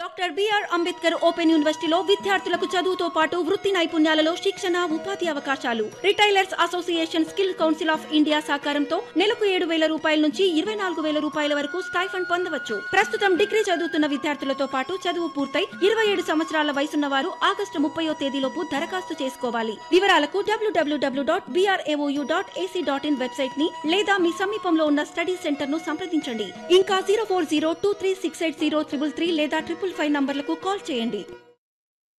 doctor BR Ambedkar open యూనివర్సిటీలో విద్యార్థులకు చదువుతో పాటు వృత్తి నైపుణ్యాలలో శిక్షణ ఉపాధి అవకాశాలు retailers association skill council of India సహకారంతో నెలకు ఏడు వేల రూపాయల నుంచి ఇరవై నాలుగు వేల రూపాయల వరకు స్టైఫండ్ పొందవచ్చు ప్రస్తుతం డిగ్రీ చదువుతున్న విద్యార్థులతో పాటు చదువు పూర్తయి ఇరవై ఏడు సంవత్సరాల వయసున్న వారు ఆగస్టు ముప్పయో తేదీలోపు దరఖాస్తు చేసుకోవాలి వివరాలకు డబ్ల్యూడబ్ల్యూడబ్ల్యూ dot BRAOU dot AC dot in website ని లేదా మీ సమీపంలో ఉన్న స్టడీ సెంటర్ ను సంప్రదించండి ఇంకా zero four zero two three six eight zero triple three లేదా ట్రిపుల్ ఫైవ్ నంబర్లకు కాల్ చేయండి